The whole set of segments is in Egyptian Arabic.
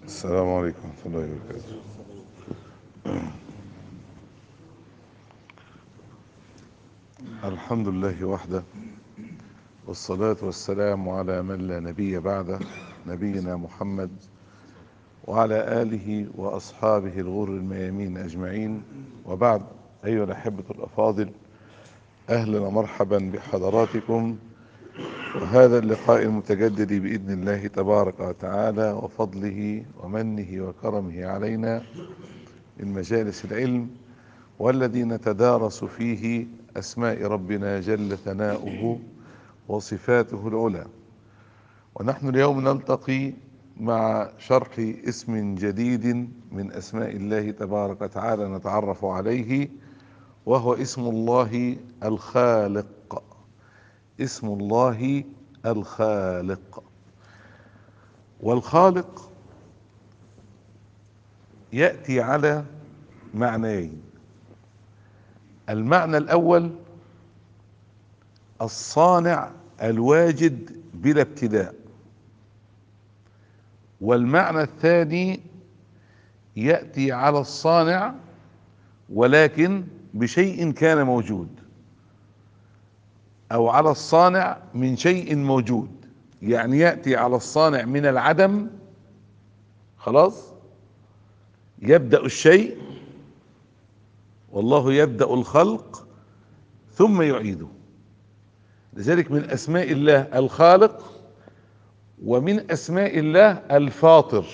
السلام عليكم ورحمة الله وبركاته الحمد لله وحده والصلاة والسلام على من لا نبي بعده نبينا محمد وعلى آله وأصحابه الغر الميامين أجمعين وبعد أيها الأحبة الأفاضل أهلا ومرحبا بحضراتكم وهذا اللقاء المتجدد بإذن الله تبارك وتعالى وفضله ومنه وكرمه علينا من مجالس العلم والذي نتدارس فيه أسماء ربنا جل ثناؤه وصفاته العلى ونحن اليوم نلتقي مع شرح اسم جديد من أسماء الله تبارك وتعالى نتعرف عليه وهو اسم الله الخالق اسم الله الخالق والخالق يأتي على معنيين المعنى الأول الصانع الواجد بلا ابتداء والمعنى الثاني يأتي على الصانع ولكن بشيء كان موجود او على الصانع من شيء موجود يعني ياتي على الصانع من العدم خلاص يبدا الشيء والله يبدا الخلق ثم يعيده لذلك من اسماء الله الخالق ومن اسماء الله الفاطر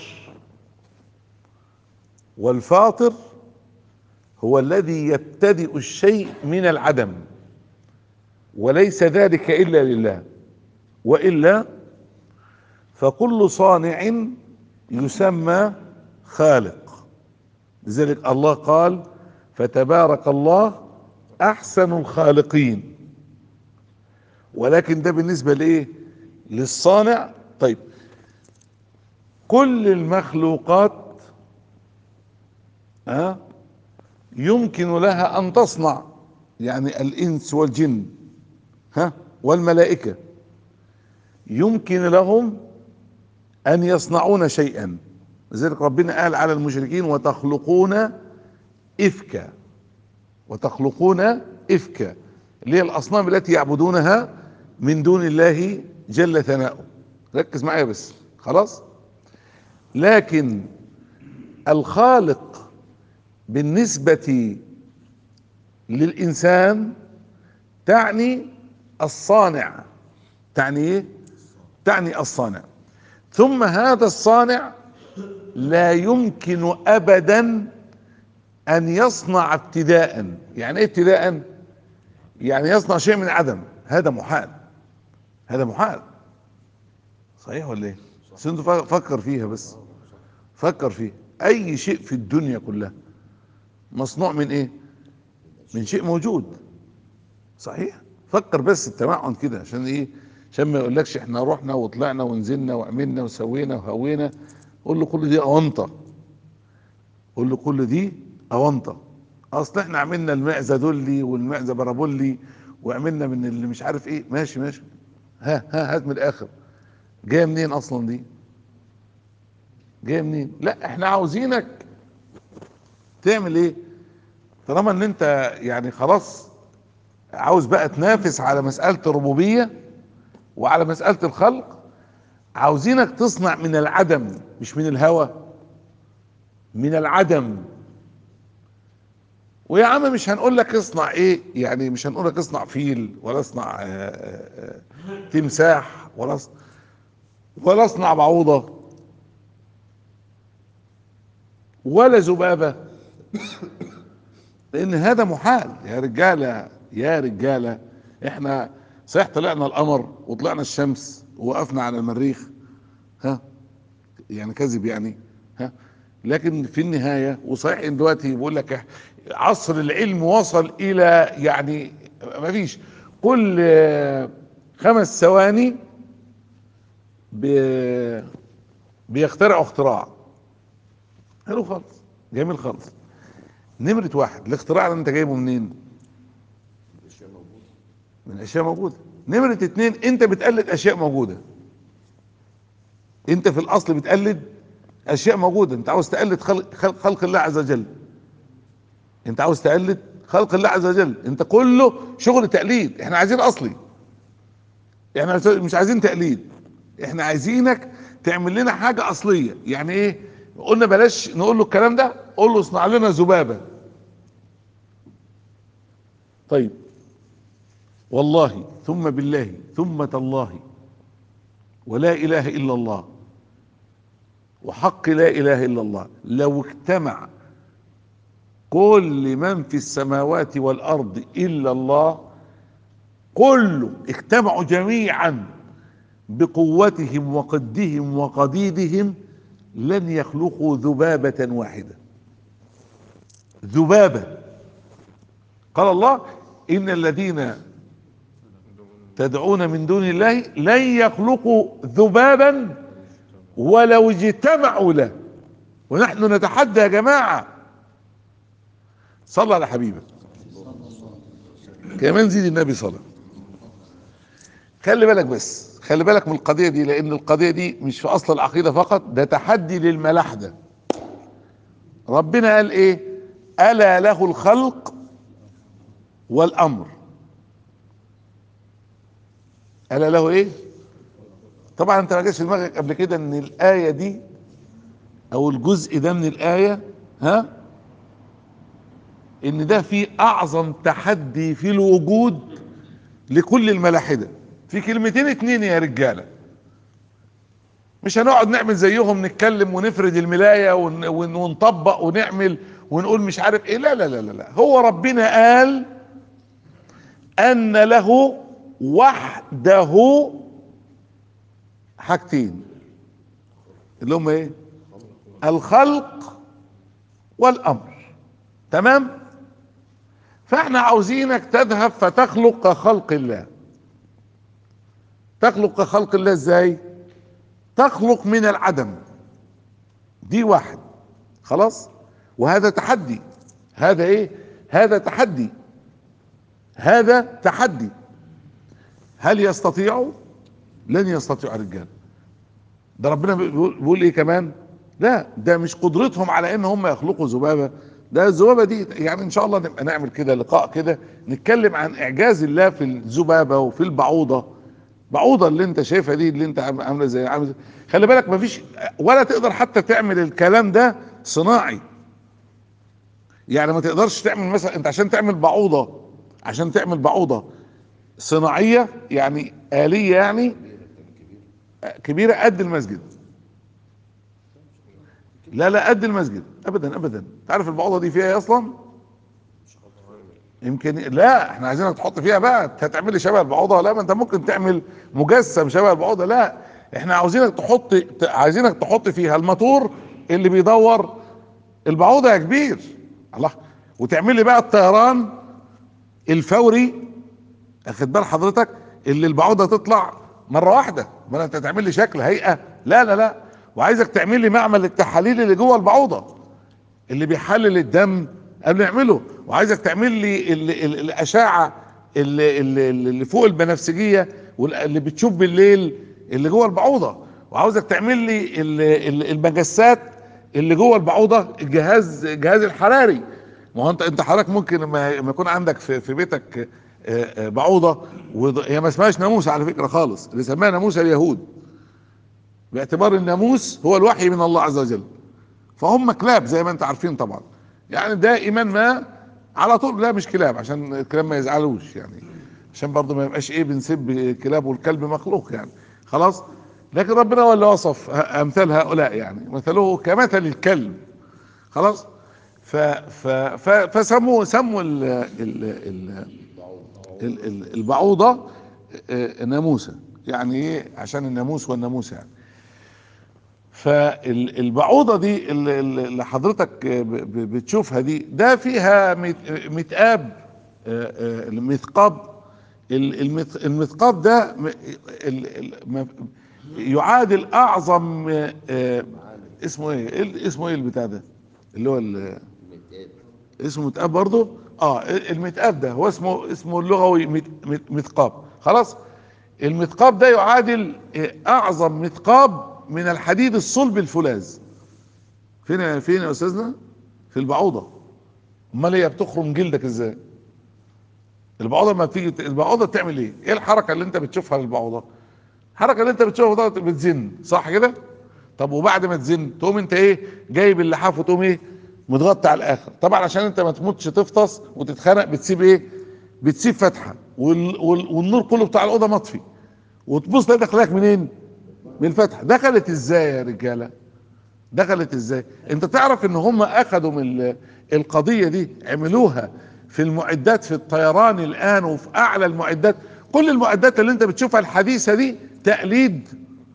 والفاطر هو الذي يبتدئ الشيء من العدم وليس ذلك الا لله والا فكل صانع يسمى خالق لذلك الله قال فتبارك الله احسن الخالقين ولكن ده بالنسبه لايه للصانع طيب كل المخلوقات ها أه يمكن لها ان تصنع يعني الانس والجن ها والملائكة يمكن لهم ان يصنعون شيئا لذلك ربنا قال على المشركين وتخلقون افكا وتخلقون افكا اللي هي الاصنام التي يعبدونها من دون الله جل ثناؤه ركز معايا بس خلاص لكن الخالق بالنسبة للإنسان تعني الصانع تعني ايه تعني الصانع ثم هذا الصانع لا يمكن ابدا ان يصنع ابتداء يعني ايه ابتداء يعني يصنع شيء من عدم هذا محال هذا محال صحيح ولا ايه بس انت فكر فيها بس فكر فيها اي شيء في الدنيا كلها مصنوع من ايه من شيء موجود صحيح فكر بس التمعن كده عشان ايه عشان ما يقولكش احنا رحنا وطلعنا ونزلنا وعملنا وسوينا وهوينا قول له كل دي اونطه قول له كل دي اونطه اصل احنا عملنا المعزه دولي والمعزه برابولي وعملنا من اللي مش عارف ايه ماشي ماشي ها ها هات من الاخر جايه منين اصلا دي جايه منين لا احنا عاوزينك تعمل ايه طالما ان انت يعني خلاص عاوز بقى تنافس على مسألة الربوبية وعلى مسألة الخلق عاوزينك تصنع من العدم مش من الهوى من العدم ويا عم مش هنقول لك اصنع ايه يعني مش هنقول لك اصنع فيل ولا اصنع آآ آآ تمساح ولا اصنع ولا اصنع بعوضة ولا ذبابة لان هذا محال يا رجاله يا رجاله احنا صحيح طلعنا القمر وطلعنا الشمس ووقفنا على المريخ ها يعني كذب يعني ها لكن في النهايه وصحيح ان دلوقتي بيقول لك عصر العلم وصل الى يعني ما فيش كل خمس ثواني بيخترعوا اختراع حلو خالص جميل خالص نمرة واحد الاختراع اللي انت جايبه منين من اشياء موجودة نمرة اتنين انت بتقلد اشياء موجودة انت في الاصل بتقلد اشياء موجوده انت عاوز تقلد خلق, خلق, خلق الله عز وجل انت عاوز تقلد خلق الله عز وجل انت كله شغل تقليد احنا عايزين اصلي احنا مش عايزين تقليد احنا عايزينك تعمل لنا حاجه اصليه يعني ايه قلنا بلاش نقول له الكلام ده قول له اصنع لنا ذبابه طيب والله ثم بالله ثم تالله ولا اله الا الله وحق لا اله الا الله لو اجتمع كل من في السماوات والارض الا الله كله اجتمعوا جميعا بقوتهم وقدهم وقديدهم لن يخلقوا ذبابة واحدة ذبابة قال الله إن الذين تدعون من دون الله لن يخلقوا ذبابا ولو اجتمعوا له ونحن نتحدى يا جماعة صلى على حبيبك كمان زيد النبي صلى خلي بالك بس خلي بالك من القضية دي لأن القضية دي مش في أصل العقيدة فقط ده تحدي للملاحدة ربنا قال إيه ألا له الخلق والأمر ألا له إيه طبعا أنت ما جاش في دماغك قبل كده إن الآية دي أو الجزء ده من الآية ها إن ده في أعظم تحدي في الوجود لكل الملاحده في كلمتين اتنين يا رجالة مش هنقعد نعمل زيهم نتكلم ونفرد الملاية ون ون ونطبق ونعمل ونقول مش عارف ايه لا لا لا لا, لا. هو ربنا قال ان له وحده حاجتين اللي هم ايه الخلق والامر تمام فاحنا عاوزينك تذهب فتخلق كخلق الله تخلق كخلق الله ازاي تخلق من العدم دي واحد خلاص وهذا تحدي هذا ايه هذا تحدي هذا تحدي هل يستطيعوا لن يستطيعوا الرجال ده ربنا بيقول, بيقول ايه كمان لا ده مش قدرتهم على ان هم يخلقوا ذبابه ده الذبابه دي يعني ان شاء الله نبقى نعمل كده لقاء كده نتكلم عن اعجاز الله في الذبابه وفي البعوضه بعوضه اللي انت شايفها دي اللي انت عامله زي عامله زي خلي بالك مفيش ولا تقدر حتى تعمل الكلام ده صناعي يعني ما تقدرش تعمل مثلا انت عشان تعمل بعوضه عشان تعمل بعوضه صناعيه يعني آلية يعني كبيرة قد المسجد لا لا قد المسجد ابدا ابدا تعرف البعوضه دي فيها ايه اصلا يمكن لا احنا عايزينك تحط فيها بقى هتعمل لي شبه البعوضه لا ما انت ممكن تعمل مجسم شبه البعوضه لا احنا عاوزينك تحط عايزينك تحط فيها الموتور اللي بيدور البعوضه يا كبير الله وتعمل لي بقى الطيران الفوري اخد بال حضرتك اللي البعوضه تطلع مره واحده ما انت تعمل لي شكل هيئه لا لا لا وعايزك تعمل لي معمل التحاليل اللي جوه البعوضه اللي بيحلل الدم قبل يعمله وعايزك تعمل لي ال ال الاشعه اللي, اللي, اللي فوق البنفسجيه واللي بتشوف بالليل اللي جوه البعوضه وعاوزك تعمل لي ال ال المجسات اللي جوه البعوضه الجهاز الجهاز الحراري ما هو انت انت حضرتك ممكن لما يكون عندك في, في بيتك بعوضه هي ما اسمهاش ناموس على فكره خالص اللي سماها ناموس اليهود باعتبار الناموس هو الوحي من الله عز وجل فهم كلاب زي ما انت عارفين طبعا يعني دائما ما على طول لا مش كلاب عشان الكلاب ما يزعلوش يعني عشان برضه ما يبقاش ايه بنسب الكلاب والكلب مخلوق يعني خلاص لكن ربنا هو اللي وصف امثال هؤلاء يعني مثله كمثل الكلب خلاص ف ف ف فسموا سموا ال ال ال ال ال البعوضه ناموسه يعني ايه عشان الناموس والناموسه يعني فالبعوضه دي اللي حضرتك بتشوفها دي ده فيها متقاب المثقاب المثقاب ده يعادل اعظم اسمه ايه اسمه ايه البتاع ده اللي هو اسمه متقاب برضه اه المتقاب ده هو اسمه اسمه اللغوي مثقاب خلاص المثقاب ده يعادل اعظم مثقاب من الحديد الصلب الفولاذ فين فين يا استاذنا في البعوضه امال هي بتخرم جلدك ازاي البعوضه لما بتيجي البعوضه بتعمل ايه ايه الحركه اللي انت بتشوفها للبعوضه الحركه اللي انت بتشوفها ده بتزن صح كده طب وبعد ما تزن تقوم انت ايه جايب اللحاف وتقوم ايه متغطي على الاخر طبعا عشان انت ما تموتش تفطس وتتخنق بتسيب ايه بتسيب فتحه وال... وال... والنور كله بتاع الاوضه مطفي وتبص تلاقي دخلك منين من الفتحه دخلت ازاي يا رجاله دخلت ازاي انت تعرف ان هم اخذوا من ال- القضيه دي عملوها في المعدات في الطيران الان وفي اعلى المعدات كل المعدات اللي انت بتشوفها الحديثه دي تقليد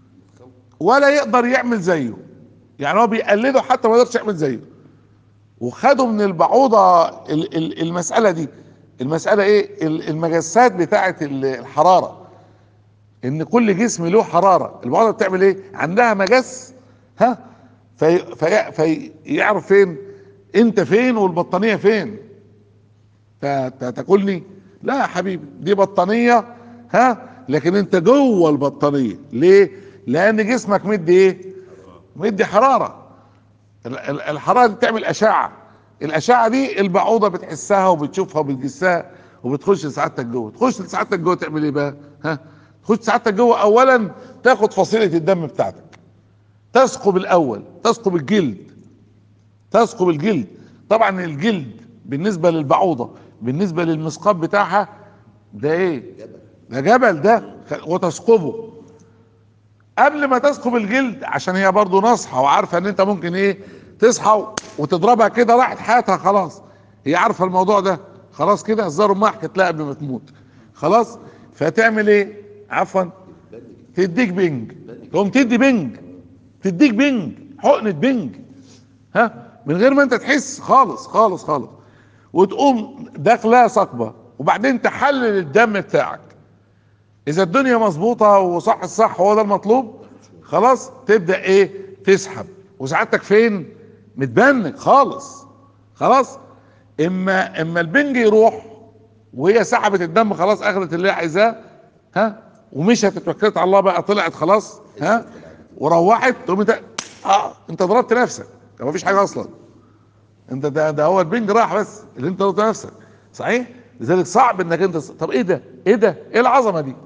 ولا يقدر يعمل زيه يعني هو بيقلده حتى ما يقدرش يعمل زيه وخدوا من البعوضه ال- ال- المساله دي المساله ايه ال- المجسات بتاعه ال- الحراره ان كل جسم له حراره البعوضه بتعمل ايه عندها مجس ها في في فيعرف فين انت فين والبطانيه فين ت- ت- تاكلني لا يا حبيبي دي بطانيه ها لكن انت جوه البطانيه ليه لان جسمك مدي ايه مدي حراره ال- ال- الحراره دي بتعمل اشعه الاشعه دي البعوضه بتحسها وبتشوفها وبتجسها وبتخش لسعادتك جوه تخش لسعادتك جوه تعمل ايه بقى ها تخش سعادتك جوه اولا تاخد فصيله الدم بتاعتك تثقب الاول تثقب الجلد تثقب الجلد طبعا الجلد بالنسبه للبعوضه بالنسبه للمثقاب بتاعها ده ايه ده جبل ده وتثقبه قبل ما تثقب الجلد عشان هي برضو ناصحه وعارفه ان انت ممكن ايه تصحى وتضربها كده راحت حياتها خلاص هي عارفه الموضوع ده خلاص كده الزار ما حكت لها قبل ما تموت خلاص فتعمل ايه عفوا تديك بنج تقوم تدي بنج تديك بنج حقنه بنج ها من غير ما انت تحس خالص خالص خالص وتقوم داخلها ثقبه وبعدين تحلل الدم بتاعك اذا الدنيا مظبوطه وصح الصح هو ده المطلوب خلاص تبدا ايه تسحب وسعادتك فين متبنج خالص خلاص اما اما البنج يروح وهي سحبت الدم خلاص اخذت اللي هي عايزاه ها ومشت اتوكلت على الله بقى طلعت خلاص ها وروحت تقوم انت اه انت ضربت نفسك ده مفيش حاجه اصلا انت ده ده هو البنج راح بس اللي انت ضربت نفسك صحيح لذلك صعب انك انت طب ايه ده ايه ده ايه العظمه دي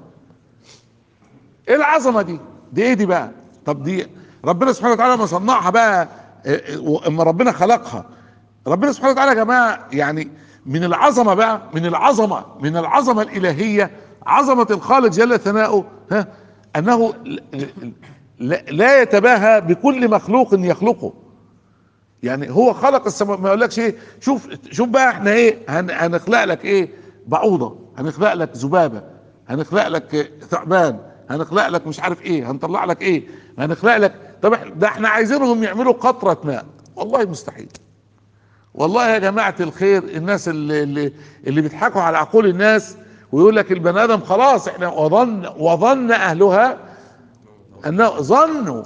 ايه العظمه دي دي ايه دي بقى طب دي ربنا سبحانه وتعالى ما صنعها بقى اه، اه، اما ربنا خلقها ربنا سبحانه وتعالى يا جماعه يعني من العظمه بقى من العظمه من العظمه الالهيه عظمه الخالق جل ثناؤه ها انه ل- لا- لا يتباهى بكل مخلوق يخلقه يعني هو خلق السماء ما يقولكش ايه شوف شوف بقى احنا ايه هن هنخلق لك ايه بعوضه هنخلق لك ذبابه هنخلق لك إيه؟ ثعبان هنخلق لك مش عارف ايه هنطلع لك ايه هنخلق لك طب إحنا- ده احنا عايزينهم يعملوا قطره ماء والله مستحيل والله يا جماعه الخير الناس اللي اللي, اللي بيضحكوا على عقول الناس ويقول لك البني ادم خلاص احنا وظن وظن اهلها انه ظنوا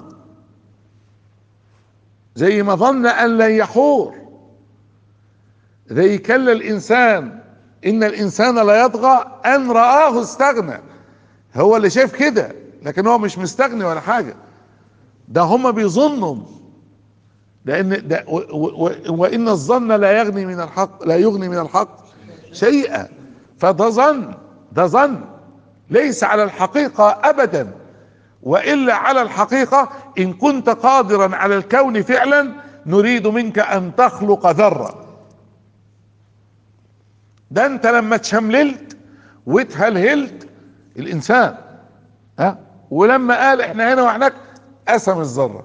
زي ما ظن ان لن يحور زي كلا الانسان ان الانسان لا يطغى ان رآه استغنى هو اللي شايف كده لكن هو مش مستغني ولا حاجة ده هم بيظنوا لان ده و و وان الظن لا يغني من الحق لا يغني من الحق شيئا فده ظن ده ظن ليس على الحقيقة ابدا والا على الحقيقة ان كنت قادرا على الكون فعلا نريد منك ان تخلق ذرة ده انت لما تشمللت واتهلهلت الانسان ها ولما قال احنا هنا وهناك قسم الذره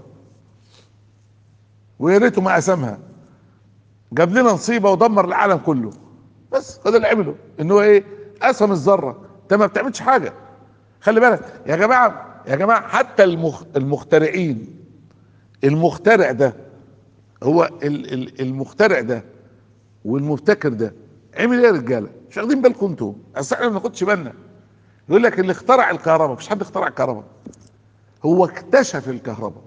ويا ريته ما قسمها جاب لنا نصيبه ودمر العالم كله بس هذا اللي عمله ان هو ايه قسم الذره انت ما بتعملش حاجه خلي بالك يا جماعه يا جماعه حتى المخ المخترعين المخترع ده هو ال ال المخترع ده والمبتكر ده عمل ايه يا رجاله مش واخدين بالكم انتوا اصل احنا ما ناخدش بالنا يقول لك اللي اخترع الكهرباء مفيش حد اخترع الكهرباء هو اكتشف الكهرباء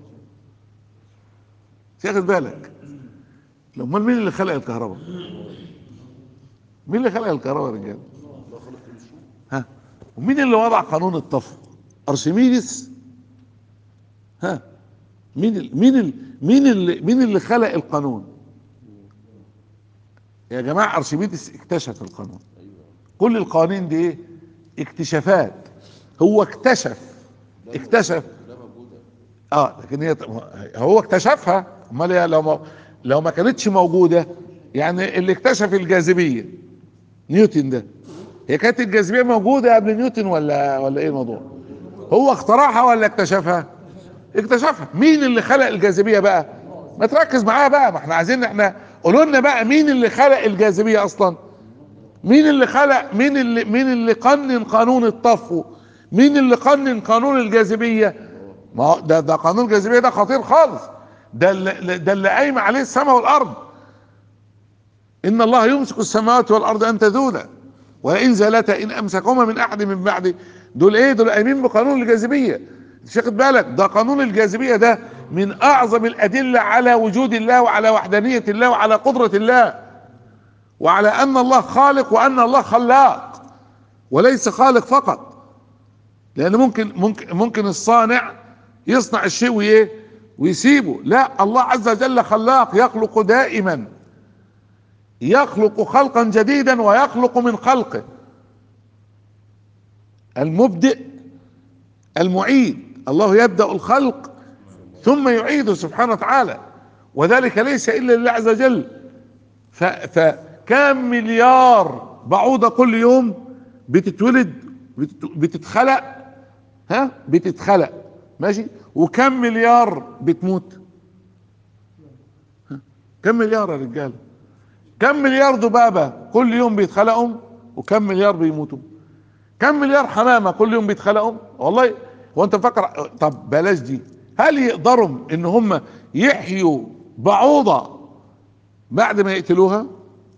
تاخد بالك لو امال مين اللي خلق الكهرباء مين اللي خلق الكهرباء يا رجاله ها ومين اللي وضع قانون الطفو ارشميدس ها مين ال مين ال مين اللي مين اللي خلق القانون يا جماعه ارشميدس اكتشف القانون كل القوانين دي ايه اكتشافات هو اكتشف اكتشف اه لكن هي هو اكتشفها امال هي لو ما لو ما كانتش موجوده يعني اللي اكتشف الجاذبيه نيوتن ده هي كانت الجاذبيه موجوده قبل نيوتن ولا ولا ايه الموضوع هو اخترعها ولا اكتشفها اكتشفها مين اللي خلق الجاذبيه بقى ما تركز معايا بقى ما احنا عايزين احنا قولوا لنا بقى مين اللي خلق الجاذبيه اصلا مين اللي خلق مين اللي مين اللي قنن قانون الطفو مين اللي قنن قانون الجاذبيه ما هو ده ده قانون الجاذبيه ده خطير خالص ده اللي ده اللي قايم عليه السماء والارض ان الله يمسك السماوات والارض ان تزولا ولئن زالتا ان امسكهما من احد من بعده دول ايه دول قايمين بقانون الجاذبيه مش واخد بالك ده قانون الجاذبيه ده من اعظم الادله على وجود الله وعلى وحدانيه الله وعلى قدره الله وعلى ان الله خالق وان الله خلاق وليس خالق فقط لان ممكن ممكن ممكن الصانع يصنع الشيء وايه ويسيبه لا الله عز وجل خلاق يخلق دائما يخلق خلقا جديدا ويخلق من خلقه المبدئ المعيد الله يبدا الخلق ثم يعيده سبحانه وتعالى وذلك ليس الا لله عز وجل فكم مليار بعوضه كل يوم بتتولد بتتخلق ها بتتخلق ماشي وكم مليار بتموت ها؟ كم مليار يا رجاله كم مليار ذبابه كل يوم بيتخلقوا وكم مليار بيموتوا كم مليار حمامه كل يوم بيتخلقوا والله هو انت مفكر طب بلاش دي هل يقدروا ان هم يحيوا بعوضه بعد ما يقتلوها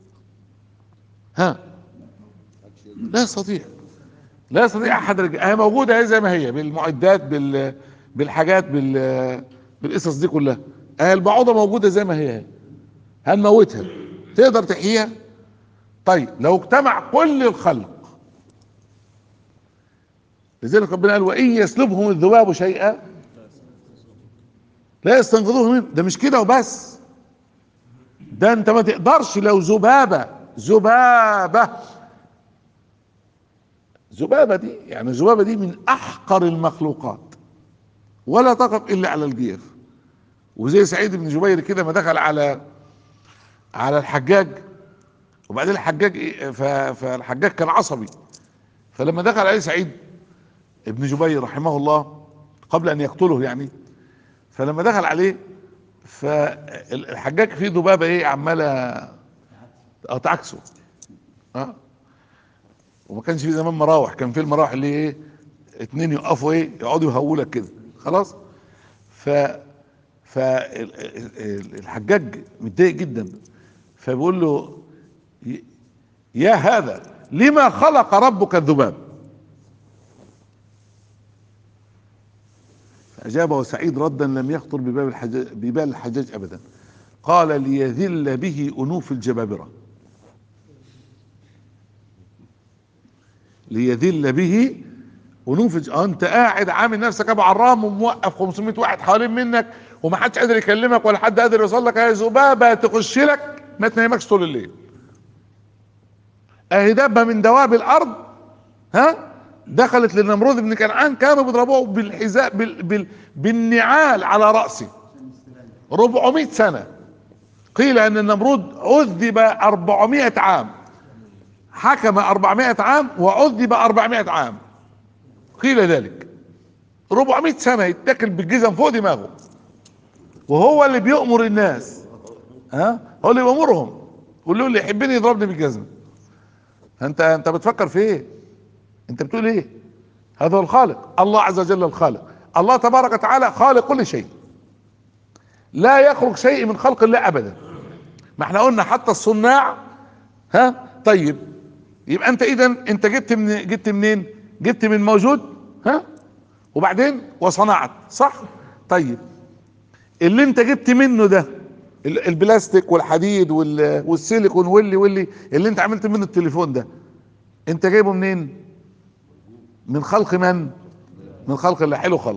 ها لا يستطيع لا يستطيع احد رجال هي موجوده هي زي ما هي بالمعدات بال بالحاجات بال بالقصص دي كلها هي البعوضه موجوده زي ما هي هنموتها تقدر تحييها طيب لو اجتمع كل الخلق لذلك ربنا قال وان يسلبهم الذباب شيئا لا يستنقذوه منه ده مش كده وبس ده انت ما تقدرش لو ذبابه ذبابه ذبابه دي يعني الذبابه دي من احقر المخلوقات ولا تقف الا على الجير وزي سعيد بن جبير كده ما دخل على على الحجاج وبعدين الحجاج إيه فالحجاج كان عصبي فلما دخل عليه سعيد ابن جبير رحمه الله قبل ان يقتله يعني فلما دخل عليه فالحجاج فيه ذبابه ايه عماله تعكسه اه وما كانش في زمان مراوح كان في المراوح اللي ايه اتنين يقفوا ايه يقعدوا يهولك كده خلاص ف فالحجاج متضايق جدا فبيقول له يا هذا لما خلق ربك الذباب فأجابه سعيد ردا لم يخطر ببال الحجاج, ببال الحجاج أبدا قال ليذل به أنوف الجبابرة ليذل به ونوف اه انت قاعد عامل نفسك ابو عرام وموقف 500 واحد حوالين منك ومحدش قادر يكلمك ولا حد قادر يوصل لك يا ذبابه تخش لك ما تنامكش طول الليل اهي دابه من دواب الارض ها دخلت لنمرود بن كنعان كانوا بيضربوه بالحذاء بال بال بالنعال على راسه 400 سنه قيل ان النمرود عذب 400 عام حكم 400 عام وعذب 400 عام قيل ذلك 400 سنة يتاكل بالجزم فوق دماغه وهو اللي بيأمر الناس ها هو اللي بيأمرهم واللي اللي يحبني يضربني بالجزم انت انت بتفكر في ايه انت بتقول ايه هذا هو الخالق الله عز وجل الخالق الله تبارك وتعالى خالق كل شيء لا يخرج شيء من خلق الله ابدا ما احنا قلنا حتى الصناع ها طيب يبقى انت اذا انت جبت من جبت منين جبت من موجود ها وبعدين وصنعت صح طيب اللي انت جبت منه ده البلاستيك والحديد والسيليكون واللي واللي اللي انت عملت منه التليفون ده انت جايبه منين من خلق من من خلق الله حلو خالص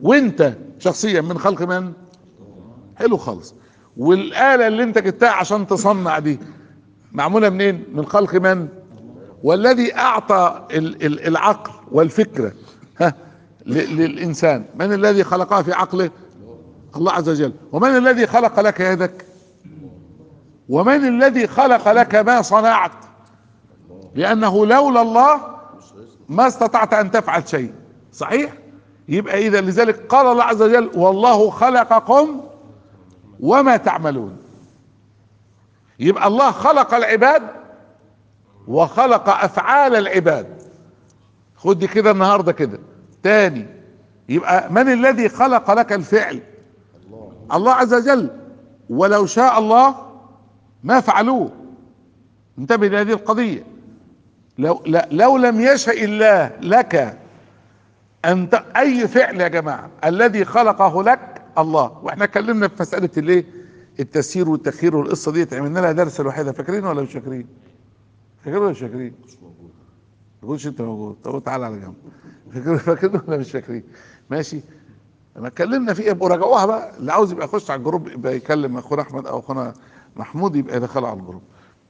وانت شخصيا من خلق من حلو خالص والآلة اللي انت جبتها عشان تصنع دي معمولة منين من خلق من والذي اعطى ال- ال- العقل والفكرة ها ل- للانسان من الذي خلقها في عقله الله عز وجل ومن الذي خلق لك يدك ومن الذي خلق لك ما صنعت لانه لولا الله ما استطعت ان تفعل شيء صحيح يبقى اذا لذلك قال الله عز وجل والله خلقكم وما تعملون يبقى الله خلق العباد وخلق افعال العباد خد دي كده النهارده كده تاني يبقى من الذي خلق لك الفعل الله عز وجل ولو شاء الله ما فعلوه انتبه لهذه القضية لو لا لو لم يشاء الله لك انت اي فعل يا جماعة الذي خلقه لك الله واحنا اتكلمنا في مسألة الايه التسيير والتخيير والقصة دي عملنا لها درس الوحيدة فاكرين ولا مش فاكرين فاكرين ولا مش فاكرين ما تقولش انت موجود طب تعالى على جنب فاكرين فاكرين ولا مش فاكرين ماشي لما اتكلمنا فيها يبقوا راجعوها بقى اللي عاوز يبقى يخش على الجروب يبقى يكلم اخونا احمد او اخونا محمود يبقى يدخل على الجروب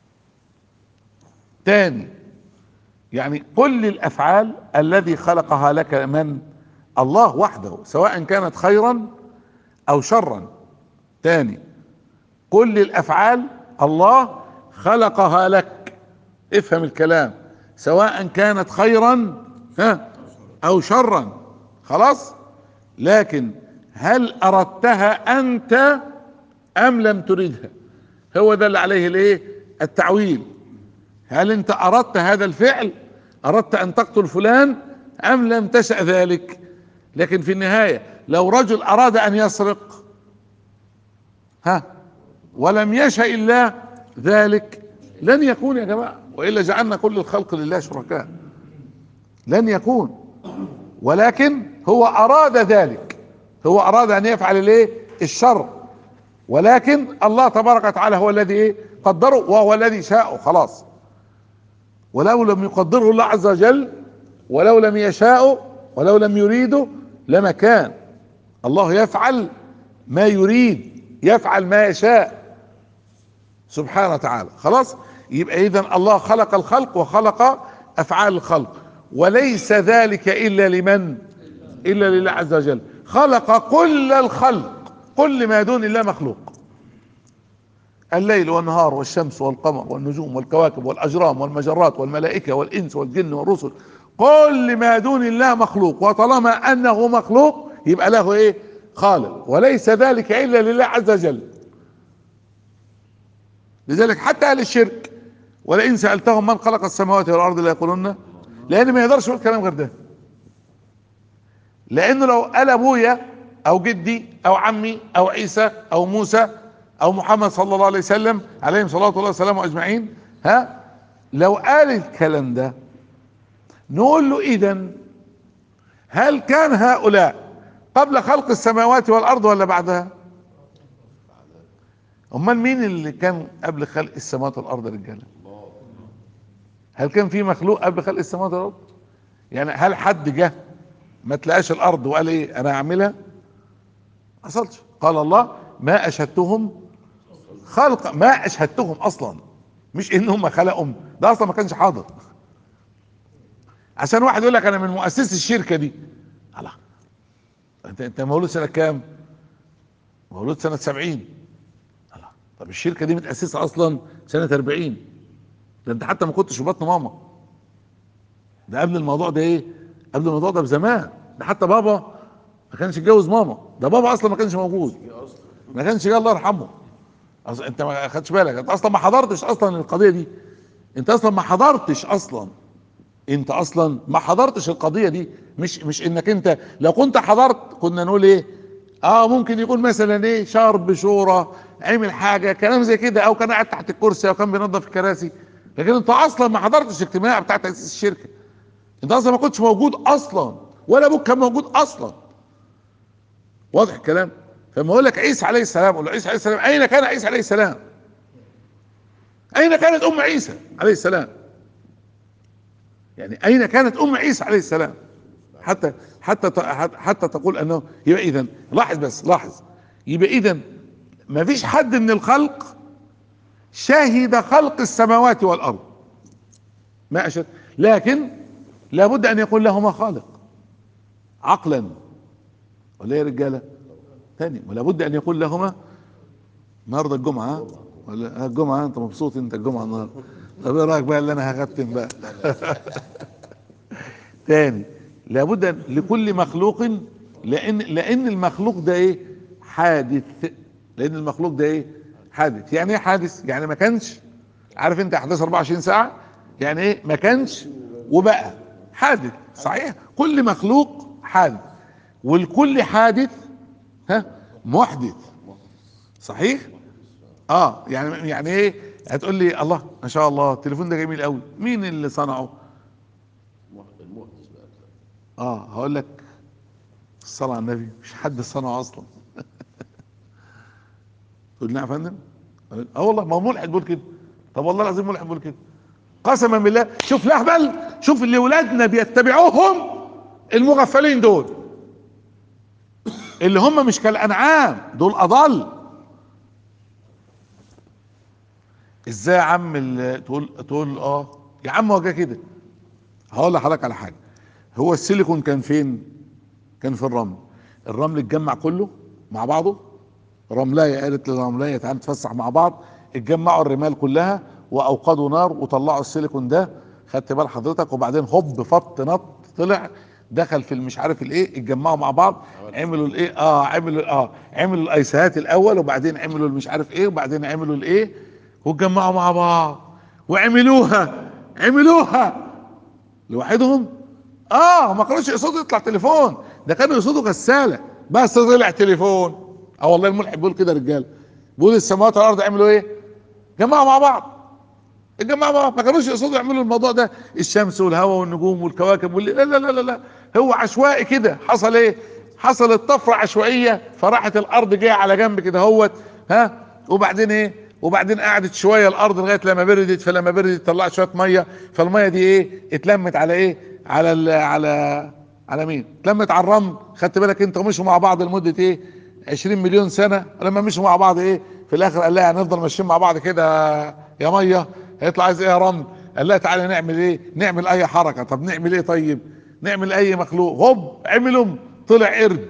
تاني يعني كل الافعال الذي خلقها لك من الله وحده سواء كانت خيرا او شرا تاني كل الافعال الله خلقها لك افهم الكلام سواء كانت خيرا ها او شرا خلاص لكن هل اردتها انت ام لم تردها هو ده اللي عليه الايه التعويل هل انت اردت هذا الفعل اردت ان تقتل فلان ام لم تشأ ذلك لكن في النهاية لو رجل اراد ان يسرق ها ولم يشأ الله ذلك لن يكون يا جماعة وإلا جعلنا كل الخلق لله شركاء لن يكون ولكن هو أراد ذلك هو أراد أن يفعل الايه الشر ولكن الله تبارك وتعالى هو الذي ايه قدره وهو الذي شاءه خلاص ولو لم يقدره الله عز وجل ولو لم يشاء ولو لم يريده لما كان الله يفعل ما يريد يفعل ما يشاء سبحانه وتعالى خلاص يبقى اذا الله خلق الخلق وخلق افعال الخلق وليس ذلك الا لمن الا لله عز وجل خلق كل الخلق كل ما دون الله مخلوق الليل والنهار والشمس والقمر والنجوم والكواكب والاجرام والمجرات والملائكه والانس والجن والرسل كل ما دون الله مخلوق وطالما انه مخلوق يبقى له ايه خالق وليس ذلك الا لله عز وجل لذلك حتى اهل الشرك ولئن سالتهم من خلق السماوات والارض لا يقولون لان ما يقدرش يقول كلام غير ده لانه لو قال ابويا او جدي او عمي او عيسى او موسى او محمد صلى الله عليه وسلم عليهم صلاه الله وسلامه اجمعين ها لو قال الكلام ده نقول له اذا هل كان هؤلاء قبل خلق السماوات والارض ولا بعدها امال مين اللي كان قبل خلق السماوات والارض رجاله هل كان في مخلوق قبل خلق السماوات والارض يعني هل حد جه ما تلاقاش الارض وقال ايه انا هعملها ما حصلش قال الله ما اشهدتهم خلق ما اشهدتهم اصلا مش انهم خلقهم ده اصلا ما كانش حاضر عشان واحد يقول لك انا من مؤسسي الشركه دي الله انت انت مولود سنه كام مولود سنه 70 الله طب الشركه دي متاسسه اصلا سنه 40 ده انت حتى ما كنتش في بطن ماما ده قبل الموضوع ده ايه قبل الموضوع ده بزمان ده حتى بابا ما كانش اتجوز ماما ده بابا اصلا ما كانش موجود ما كانش جه الله يرحمه أصلا انت ما خدش بالك انت اصلا ما حضرتش اصلا القضيه دي انت اصلا ما حضرتش اصلا انت اصلا ما حضرتش القضيه دي مش مش انك انت لو كنت حضرت كنا نقول ايه اه ممكن يكون مثلا ايه شرب شورى عمل حاجه كلام زي كده او كان قاعد تحت الكرسي او كان بينظف الكراسي لكن انت اصلا ما حضرتش الاجتماع بتاع تاسيس الشركه انت اصلا ما كنتش موجود اصلا ولا ابوك كان موجود اصلا واضح الكلام فما اقول لك عيسى عليه السلام اقول له عيسى عليه السلام اين كان عيسى عليه السلام اين كانت ام عيسى عليه السلام يعني اين كانت ام عيسى عليه السلام حتى حتى ت- حتى تقول انه يبقى اذا لاحظ بس لاحظ يبقى اذا ما فيش حد من الخلق شهد خلق السماوات والارض ما اشد لكن لابد ان يكون لهما خالق عقلا ولا يا رجاله ثاني ولابد ان يكون لهما النهارده الجمعه ها؟ ولا ها الجمعه انت مبسوط انت الجمعه النهارده طب ايه رايك بقى اللي انا هختم بقى تاني لابد أن- لكل مخلوق لان لان المخلوق ده ايه حادث لان المخلوق ده ايه حادث يعني ايه حادث يعني ما كانش عارف انت احداث 24 ساعه يعني ايه ما كانش وبقى حادث صحيح كل مخلوق حادث والكل حادث ها محدث صحيح اه يعني يعني ايه هتقول لي الله ما شاء الله التليفون ده جميل قوي مين اللي صنعه المحدث بقى اه هقول لك الصلاة على النبي مش حد صنعه اصلا تقول نعم يا فندم اه والله ما هو ملحد بيقول كده طب والله العظيم ملحد بيقول كده قسما بالله شوف الاهبل شوف اللي ولادنا بيتبعوهم المغفلين دول اللي هم مش كالانعام دول اضل ازاي يا عم ال- تقول تقول اه يا عم هو جه كده هقول لحضرتك على حاجه هو السيليكون كان فين كان في الرمل الرمل اتجمع كله مع بعضه رملايه قالت للرملايه تعالى نتفسح مع بعض اتجمعوا الرمال كلها واوقدوا نار وطلعوا السيليكون ده خدت بال حضرتك وبعدين هوب فط نط طلع دخل في المش عارف الايه اتجمعوا مع بعض عملوا الايه اه عملوا اه عملوا الايسهات الاول وبعدين عملوا المش عارف ايه وبعدين عملوا الايه واتجمعوا مع بعض وعملوها عملوها لوحدهم اه ما كانوش يقصدوا يطلع تليفون ده كانوا يقصدوا غساله بس طلع تليفون اه والله الملحد بيقول كده رجاله بيقول السماوات والارض عملوا ايه جمعوا مع بعض الجماعه ما ما كانوش يقصدوا يعملوا الموضوع ده الشمس والهواء والنجوم والكواكب واللي لا لا لا لا, لا. هو عشوائي كده حصل ايه حصلت طفره عشوائيه فراحت الارض جايه على جنب كده هوت ها وبعدين ايه وبعدين قعدت شويه الارض لغايه لما بردت فلما بردت طلعت شويه ميه فالميه دي ايه اتلمت على ايه على ال على على مين اتلمت على الرمل خدت بالك انت ومشوا مع بعض لمده ايه 20 مليون سنه لما مشوا مع بعض ايه في الاخر قال لها هنفضل ماشيين مع بعض كده يا ميه هيطلع عايز ايه يا رمل قال لها تعالى نعمل ايه نعمل اي حركه طب نعمل ايه طيب نعمل اي مخلوق هوب عملهم طلع قرد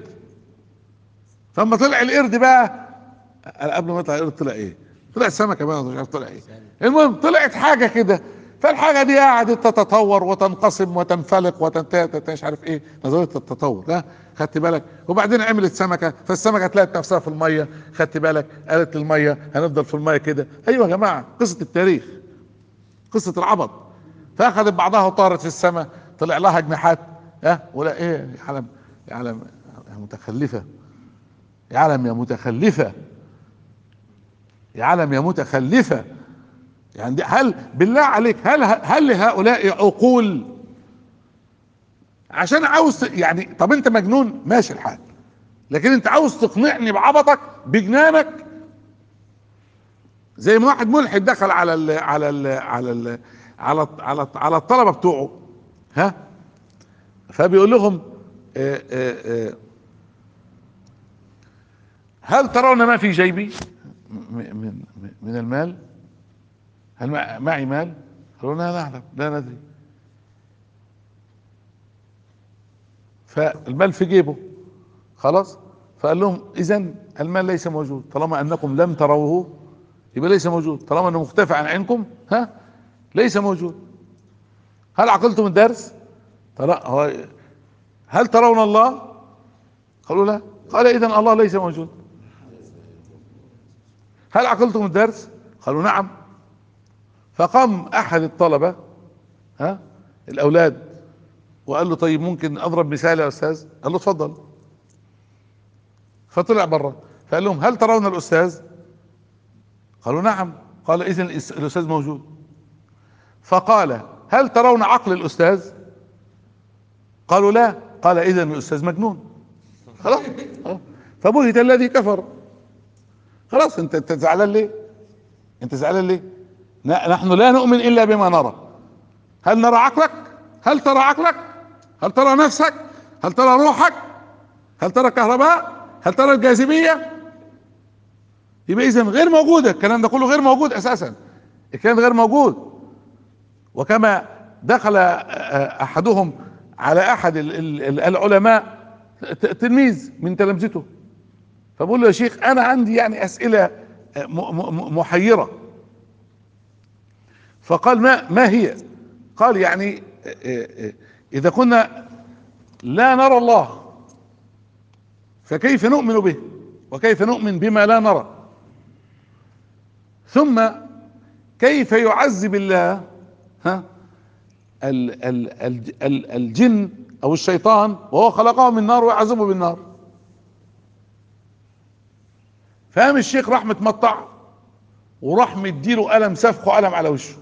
فلما طلع القرد بقى قال قبل ما يطلع القرد طلع ايه طلع سمكه بقى مش عارف طلع ايه المهم طلعت حاجه كده فالحاجه دي قعدت تتطور وتنقسم وتنفلق وتنتهي مش عارف ايه نظريه التطور ها خدت بالك وبعدين عملت سمكه فالسمكه تلاقت نفسها في الميه خدت بالك قالت للميه هنفضل في الميه كده ايوه يا جماعه قصه التاريخ قصه العبط فاخذت بعضها وطارت في السماء طلع لها جناحات ها ولا ايه يا عالم يا عالم يا متخلفه يا عالم يا متخلفه يا عالم يا متخلفه يعني دي هل بالله عليك هل هل لهؤلاء عقول عشان عاوز ت- يعني طب انت مجنون ماشي الحال لكن انت عاوز تقنعني بعبطك بجنانك زي ما واحد ملحد دخل على ال على ال على ال على على على الطلبه بتوعه ها فبيقول لهم آه، آه، آه، هل ترون ما في جيبي م- من من- من المال هل مع- معي مال قالوا لا نعلم لا ندري فالمال في جيبه خلاص فقال لهم اذا المال ليس موجود طالما انكم لم تروه يبقى ليس موجود طالما انه مختفي عن عينكم ها ليس موجود هل عقلتم الدرس ترى هو هل ترون الله قالوا لا قال اذا الله ليس موجود هل عقلتم الدرس قالوا نعم فقام احد الطلبه ها الاولاد وقال له طيب ممكن اضرب مثال يا استاذ قال له اتفضل فطلع بره فقال لهم هل ترون الاستاذ قالوا نعم قال اذا الأس- الاستاذ موجود فقال هل ترون عقل الاستاذ قالوا لا قال اذا الاستاذ مجنون خلاص خلاص. فبهت الذي كفر خلاص انت انت زعلان ليه انت زعلان ليه ن- نحن لا نؤمن الا بما نرى هل نرى عقلك هل ترى عقلك هل ترى نفسك هل ترى روحك هل ترى كهرباء هل ترى الجاذبية يبقى اذا غير موجودة الكلام ده كله غير موجود اساسا الكلام ده غير موجود وكما دخل آه، احدهم على احد ال- ال- ال- العلماء ت- تلميذ من تلامذته فبقول له يا شيخ انا عندي يعني اسئله آه، م- م- محيره فقال ما ما هي قال يعني آه، آه، اذا كنا لا نرى الله فكيف نؤمن به وكيف نؤمن بما لا نرى ثم كيف يعذب الله ها ال ال ال ال الجن او الشيطان وهو خلقه من نار ويعذبه بالنار فقام الشيخ راح متمطع وراح مديله قلم سفخه قلم على وشه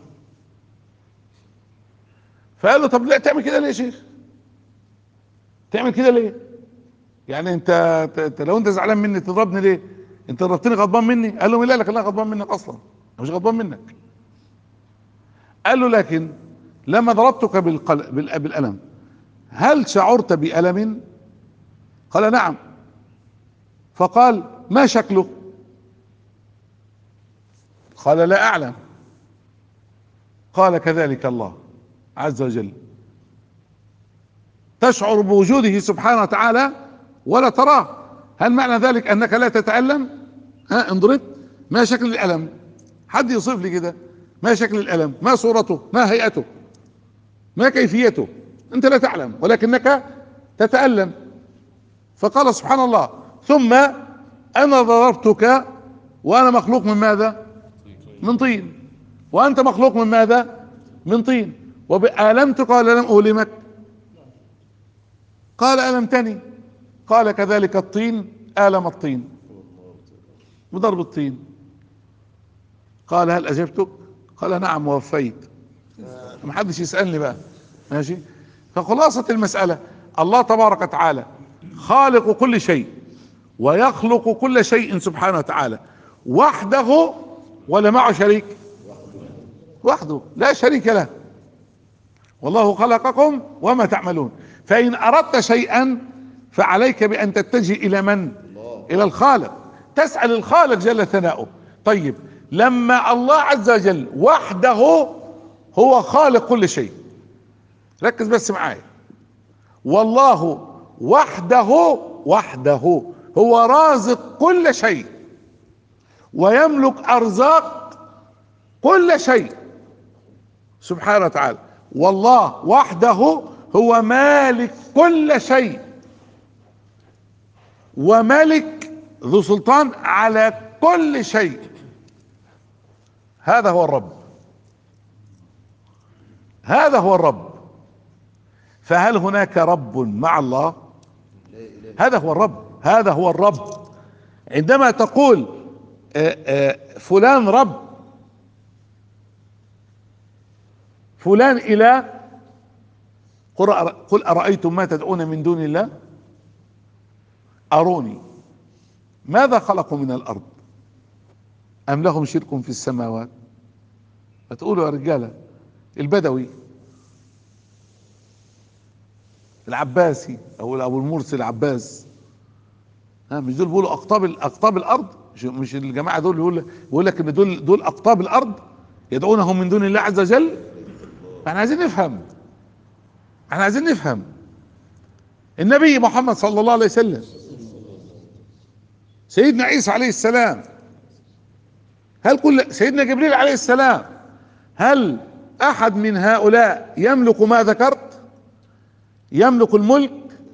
فقال له طب لا تعمل كده ليه يا شيخ تعمل كده ليه يعني انت انت- انت لو انت زعلان مني تضربني ليه انت ضربتني غضبان مني قال له لا لك انا غضبان منك اصلا أنا مش غضبان منك قال له لكن لما ضربتك بالقل... بال- بالقلم هل شعرت بألم قال نعم فقال ما شكله قال لا اعلم قال كذلك الله عز وجل تشعر بوجوده سبحانه وتعالى ولا تراه هل معنى ذلك انك لا تتألم ها انضربت ما شكل الألم حد يوصف لي كده ما شكل الألم ما صورته ما هيئته ما كيفيته انت لا تعلم ولكنك تتألم فقال سبحان الله ثم انا ضربتك وانا مخلوق من ماذا من طين وانت مخلوق من ماذا من طين وآلمتك ولا لم أؤلمك قال ألمتني قال كذلك الطين آلم الطين بضرب الطين قال هل أجبتك قال نعم ووفيت ما حدش يسألني بقى ماشي فخلاصة المسألة الله تبارك وتعالى خالق كل شيء ويخلق كل شيء سبحانه وتعالى وحده ولا معه شريك وحده لا شريك له والله خلقكم وما تعملون فإن أردت شيئا فعليك بأن تتجه إلى من إلى الخالق تسأل الخالق جل ثناؤه طيب لما الله عز وجل وحده هو خالق كل شيء ركز بس معايا والله وحده وحده هو رازق كل شيء ويملك ارزاق كل شيء سبحانه وتعالى والله وحده هو مالك كل شيء وملك ذو سلطان على كل شيء هذا هو الرب هذا هو الرب فهل هناك رب مع الله هذا هو الرب هذا هو الرب عندما تقول آه، آه، فلان رب فلان اله قل أر- قل ارايتم ما تدعون من دون الله اروني ماذا خلقوا من الارض ام لهم شرك في السماوات فتقولوا يا رجاله البدوي العباسي او ابو المرسي العباس ها مش دول بيقولوا اقطاب اقطاب الارض مش, مش الجماعه دول يقول يقول لك ان دول دول اقطاب الارض يدعونهم من دون الله عز وجل احنا عايزين نفهم احنا عايزين نفهم النبي محمد صلى الله عليه وسلم سيدنا عيسى عليه السلام هل كل سيدنا جبريل عليه السلام هل احد من هؤلاء يملك ما ذكرت يملك الملك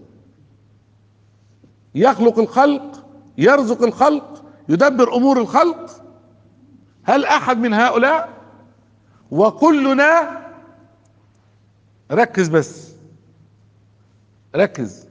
يخلق الخلق يرزق الخلق يدبر امور الخلق هل احد من هؤلاء وكلنا ركز بس ركز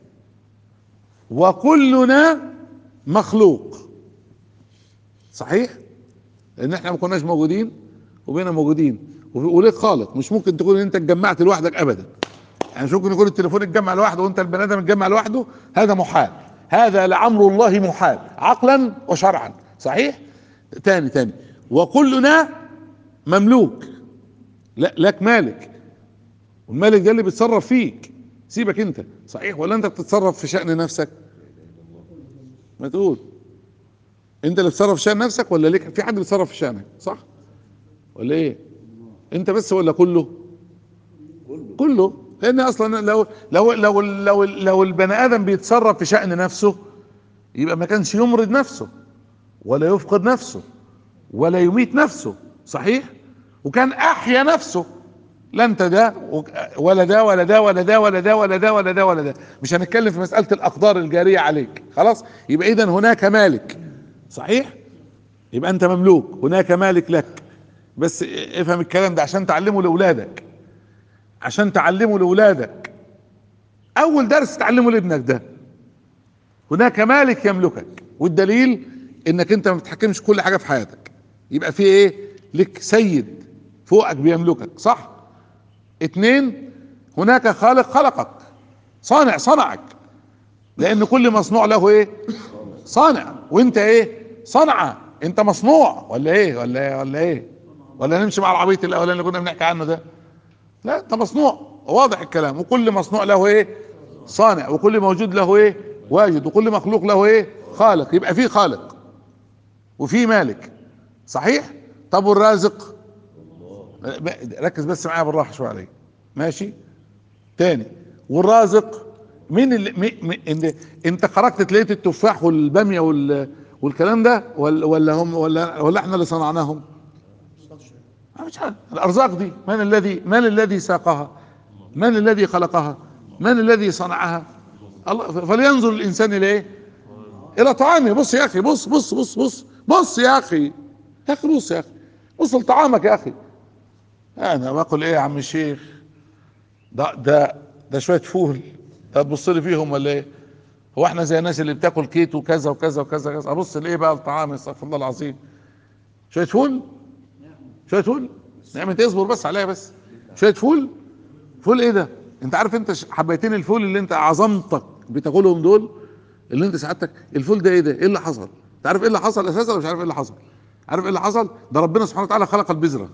وكلنا مخلوق صحيح لان احنا ما كناش موجودين وبقينا موجودين وليك خالق مش ممكن تكون انت اتجمعت لوحدك ابدا يعني مش ممكن يكون التليفون اتجمع لوحده وانت البني ادم اتجمع لوحده هذا محال هذا لامر الله محال عقلا وشرعا صحيح تاني تاني وكلنا مملوك لا لك مالك والمالك ده اللي بيتصرف فيك سيبك انت صحيح ولا انت بتتصرف في شأن نفسك ما تقول انت اللي بتتصرف في شأن نفسك ولا ليك في حد بيتصرف في شأنك صح ولا ايه انت بس ولا كله كله لان اصلا لو لو لو لو لو البني ادم بيتصرف في شأن نفسه يبقى ما كانش يمرض نفسه ولا يفقد نفسه ولا يميت نفسه صحيح وكان احيا نفسه لا انت ده ولا ده ولا ده ولا ده ولا ده ولا ده ولا ده ولا ده مش هنتكلم في مسألة الاقدار الجارية عليك خلاص يبقى اذا هناك مالك صحيح يبقى انت مملوك هناك مالك لك بس افهم الكلام ده عشان تعلمه لاولادك عشان تعلمه لاولادك اول درس تعلمه لابنك ده هناك مالك يملكك والدليل انك انت ما بتحكمش كل حاجه في حياتك يبقى في ايه لك سيد فوقك بيملكك صح اتنين هناك خالق خلقك صانع صنعك لان كل مصنوع له ايه صانع وانت ايه صنعة انت مصنوع ولا ايه ولا ايه ولا ايه ولا نمشي مع العبيط الاولاني اللي كنا بنحكي عنه ده لا انت مصنوع واضح الكلام وكل مصنوع له ايه صانع وكل موجود له ايه واجد وكل مخلوق له ايه خالق يبقى في خالق وفي مالك صحيح طب والرازق ركز بس معايا بالراحه شويه عليه ماشي تاني والرازق مين اللي مي مي انت, انت خرجت لقيت التفاح والباميه وال والكلام ده ولا ولا هم ولا ولا احنا اللي صنعناهم؟ مش عارف الارزاق دي من الذي من الذي ساقها؟ من الذي خلقها؟ من الذي صنعها؟ الله فلينظر الانسان الى ايه؟ الى طعامه بص يا اخي بص بص بص بص بص يا اخي يا اخي بص يا اخي بص لطعامك يا اخي انا بقول ايه يا عم الشيخ ده ده ده شويه فول هتبص لي فيهم ولا ايه هو احنا زي الناس اللي بتاكل كيت وكذا وكذا وكذا كذا ابص لايه بقى الطعام استغفر الله العظيم شويه فول شويه فول نعمة اصبر بس عليها بس شويه فول فول ايه ده انت عارف انت حبيتين الفول اللي انت عظمتك بتاكلهم دول اللي انت سعادتك الفول ده ايه ده ايه اللي حصل انت عارف ايه اللي حصل اساسا ولا مش عارف ايه اللي حصل عارف ايه اللي حصل ده ربنا سبحانه وتعالى خلق البذره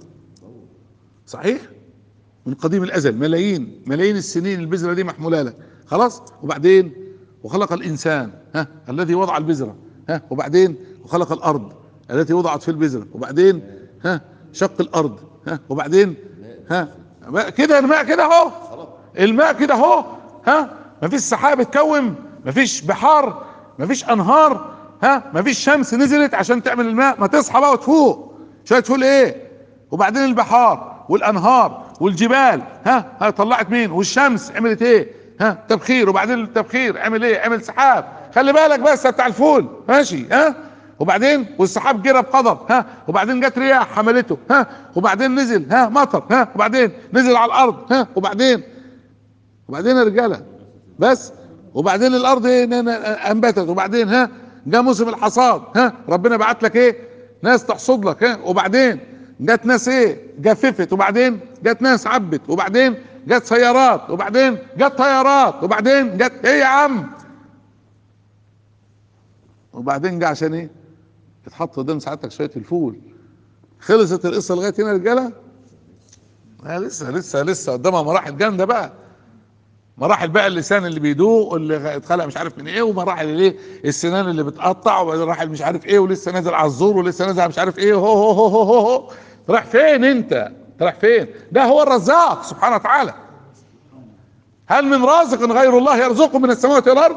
صحيح من قديم الازل ملايين ملايين السنين البذره دي محموله لك خلاص وبعدين وخلق الانسان ها الذي وضع البذره ها وبعدين وخلق الارض التي وضعت في البذره وبعدين ها شق الارض ها وبعدين ها كده الماء كده اهو الماء كده اهو ها مفيش سحاب اتكون مفيش بحار مفيش انهار ها مفيش شمس نزلت عشان تعمل الماء ما تصحى بقى وتفوق شويه تفوق ايه وبعدين البحار والانهار والجبال ها ها طلعت مين والشمس عملت ايه ها تبخير وبعدين التبخير عمل ايه عمل سحاب خلي بالك بس بتاع الفول ماشي ها وبعدين والسحاب جرى بقدر ها وبعدين جت رياح حملته ها وبعدين نزل ها مطر ها وبعدين نزل على الارض ها وبعدين وبعدين يا رجاله بس وبعدين الارض ايه انبتت وبعدين ها جاء موسم الحصاد ها ربنا بعت لك ايه ناس تحصد لك ها وبعدين جت ناس ايه جففت وبعدين جت ناس عبت وبعدين جت سيارات وبعدين جت طيارات وبعدين جت ايه يا عم وبعدين جه عشان ايه يتحط قدام سعادتك شويه الفول خلصت القصه لغايه هنا يا رجاله لا لسه لسه لسه قدامها مراحل جامده بقى مراحل بقى اللسان اللي بيدوق واللي اتخلق مش عارف من ايه ومراحل الايه السنان اللي بتقطع ومراحل مش عارف ايه ولسه نازل على الزور ولسه نازل مش عارف ايه هو هو هو هو, هو, هو. رايح فين انت رايح فين ده هو الرزاق سبحانه وتعالى هل من رازق غير الله يرزقه من السماوات والارض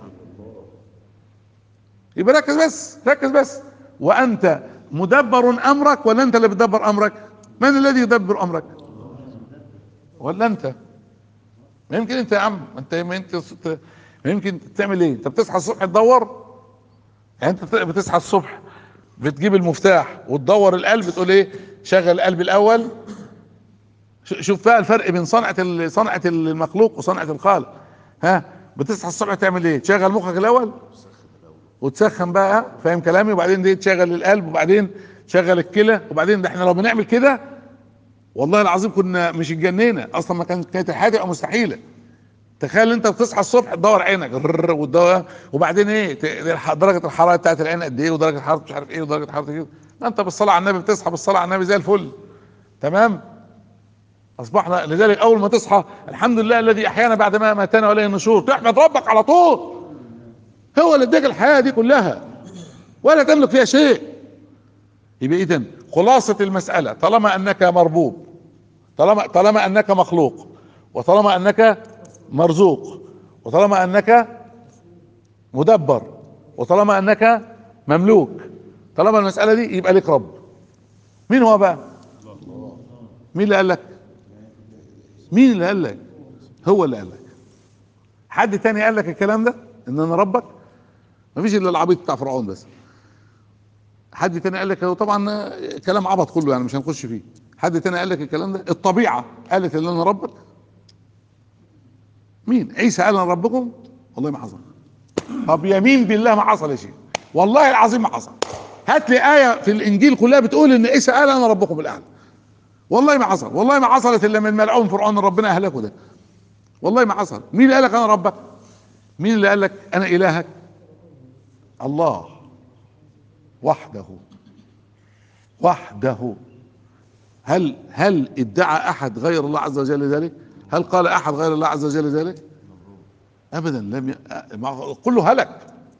يبقى ركز بس ركز بس وانت مدبر امرك ولا انت اللي بتدبر امرك من الذي يدبر امرك ولا انت ما يمكن انت يا عم انت ما انت ما يمكن تعمل ايه انت بتصحى الصبح تدور يعني انت بتصحى الصبح بتجيب المفتاح وتدور القلب تقول ايه شغل القلب الاول شوف بقى الفرق بين صنعة صنعة المخلوق وصنعة الخالق ها بتصحى الصبح تعمل ايه تشغل مخك الاول وتسخن بقى فاهم كلامي وبعدين دي تشغل القلب وبعدين تشغل الكلى وبعدين ده احنا لو بنعمل كده والله العظيم كنا مش اتجنينا اصلا ما كانت كانت الحياه تبقى مستحيله تخيل انت بتصحى الصبح تدور عينك وتدور وبعدين ايه درجه الحراره بتاعت العين قد ايه ودرجه حراره مش عارف ايه ودرجه حراره كده انت بالصلاه على النبي بتصحى بالصلاه على النبي زي الفل تمام اصبحنا لذلك اول ما تصحى الحمد لله الذي احيانا بعد ما ماتنا واليه النشور تحمد ربك على طول هو اللي اداك الحياه دي كلها ولا تملك فيها شيء يبقى اذا خلاصه المساله طالما انك مربوب طالما طالما انك مخلوق وطالما انك مرزوق وطالما انك مدبر وطالما انك مملوك طالما المساله دي يبقى لك رب مين هو بقى مين اللي قال لك مين اللي قال لك هو اللي قال لك حد تاني قال لك الكلام ده ان انا ربك مفيش الا العبيط بتاع فرعون بس حد تاني قال لك هو طبعا كلام عبط كله يعني مش هنخش فيه حد تاني قال لك الكلام ده الطبيعه قالت ان انا ربك مين عيسى قال انا ربكم والله ما حصل طب يمين بالله ما حصل يا شيخ والله العظيم ما حصل هات لي ايه في الانجيل كلها بتقول ان عيسى قال انا ربكم الاعلى والله ما حصل والله ما حصلت الا من ملعون فرعون ربنا اهلكه ده والله ما حصل مين اللي قال لك انا ربك مين اللي قال لك انا الهك الله وحده وحده هل هل ادعى احد غير الله عز وجل ذلك هل قال احد غير الله عز وجل ذلك ابدا لم ي... مع- كله هلك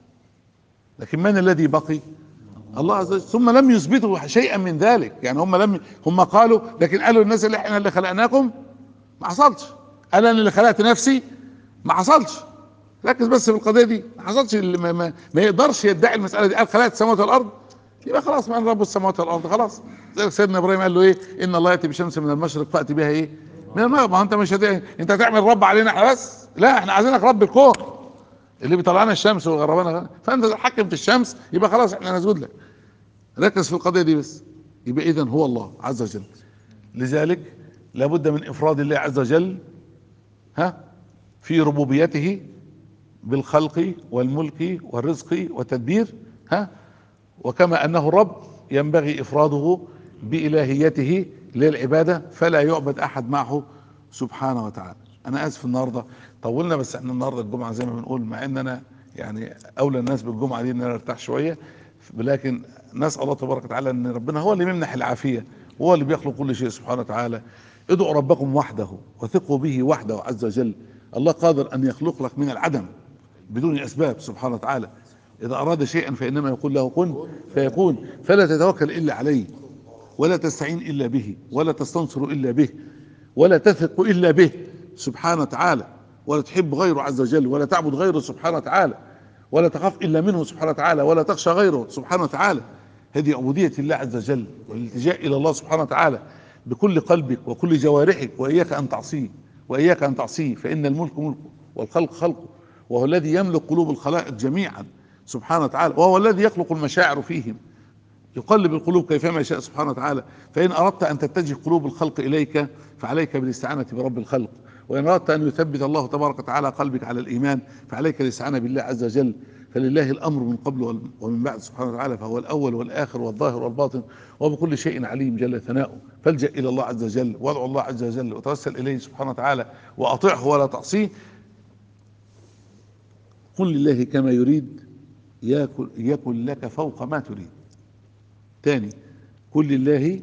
لكن من الذي بقي الله عز وجل ثم لم يثبتوا شيئا من ذلك يعني هم لم هم قالوا لكن قالوا الناس اللي احنا اللي خلقناكم ما حصلش قال انا اللي خلقت نفسي ما حصلش ركز بس في القضيه دي ما حصلش اللي ما, ما, ما يقدرش يدعي المساله دي قال خلقت السماوات والارض يبقى خلاص من رب السماوات والارض خلاص زي سيدنا ابراهيم قال له ايه ان الله ياتي بشمس من المشرق فاتي بها ايه من المغرب ما هو انت مش هتعمل انت هتعمل رب علينا احنا بس لا احنا عايزينك رب الكون اللي بيطلعنا الشمس ويغربنا فانت تتحكم في الشمس يبقى خلاص احنا نسجد لك ركز في القضيه دي بس يبقى اذا هو الله عز وجل لذلك لابد من افراد الله عز وجل ها في ربوبيته بالخلق والملك والرزق والتدبير ها وكما انه رب ينبغي افراده بالهيته للعباده فلا يعبد احد معه سبحانه وتعالى انا اسف النهارده طولنا بس احنا النهارده الجمعه زي ما بنقول مع اننا يعني اولى الناس بالجمعه دي ان أنا نرتاح شويه لكن نسال الله تبارك وتعالى ان ربنا هو اللي بيمنح العافيه وهو اللي بيخلق كل شيء سبحانه وتعالى ادعوا ربكم وحده وثقوا به وحده عز وجل الله قادر ان يخلق لك من العدم بدون اسباب سبحانه وتعالى اذا اراد شيئا فانما يقول له كن فيكون فلا تتوكل الا عليه ولا تستعين الا به ولا تستنصر الا به ولا تثق الا به سبحانه وتعالى ولا تحب غيره عز وجل ولا تعبد غيره سبحانه وتعالى ولا تخاف الا منه سبحانه وتعالى ولا تخشى غيره سبحانه وتعالى هذه عبودية الله عز وجل والالتجاء الى الله سبحانه وتعالى بكل قلبك وكل جوارحك واياك ان تعصيه واياك ان تعصيه فان الملك ملكه والخلق خلقه وهو الذي يملك قلوب الخلائق جميعا سبحانه وتعالى وهو الذي يخلق المشاعر فيهم يقلب القلوب كيفما يشاء سبحانه وتعالى فإن أردت أن تتجه قلوب الخلق إليك فعليك بالاستعانة برب الخلق وإن أردت أن يثبت الله تبارك وتعالى قلبك على الإيمان فعليك الاستعانة بالله عز وجل فلله الأمر من قبل ومن بعد سبحانه وتعالى فهو الأول والآخر والظاهر والباطن وبكل شيء عليم جل ثناؤه فالجأ إلى الله عز وجل وادعو الله عز وجل وتوسل إليه سبحانه وتعالى وأطيعه ولا تعصيه قل لله كما يريد يكن, يكن لك فوق ما تريد تاني كل الله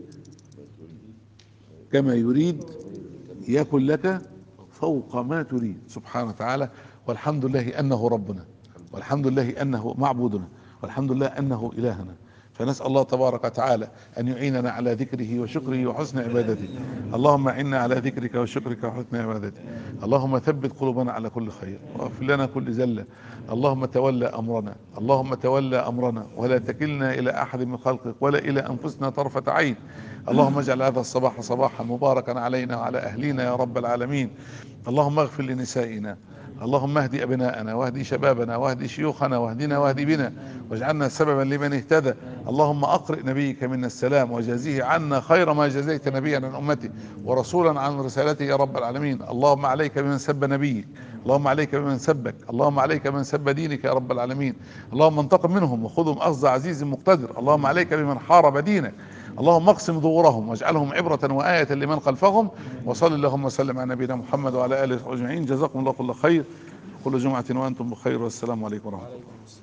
كما يريد يكن لك فوق ما تريد سبحانه وتعالى والحمد لله انه ربنا والحمد لله انه معبودنا والحمد لله انه الهنا فنسال الله تبارك وتعالى ان يعيننا على ذكره وشكره وحسن عبادته اللهم اعنا على ذكرك وشكرك وحسن عبادتك اللهم ثبت قلوبنا على كل خير واغفر لنا كل زله اللهم تولى امرنا اللهم تولى امرنا ولا تكلنا الى احد من خلقك ولا الى انفسنا طرفه عين اللهم اجعل هذا الصباح صباحا مباركا علينا وعلى اهلينا يا رب العالمين اللهم اغفر لنسائنا اللهم اهد ابناءنا واهد شبابنا واهد شيوخنا واهدنا واهد بنا واجعلنا سببا لمن اهتدى اللهم اقرئ نبيك منا السلام وجازيه عنا خير ما جزيت نبيا عن امته ورسولا عن رسالته يا رب العالمين اللهم عليك بمن سب نبيك اللهم عليك بمن سبك اللهم عليك بمن سب دينك يا رب العالمين اللهم انتقم منهم وخذهم اخذ عزيز مقتدر اللهم عليك بمن حارب دينك اللهم اقسم ظهورهم واجعلهم عبرة وآية لمن خلفهم وصل اللهم وسلم على نبينا محمد وعلى آله وصحبه أجمعين جزاكم الله كل خير كل جمعة وأنتم بخير والسلام عليكم ورحمة الله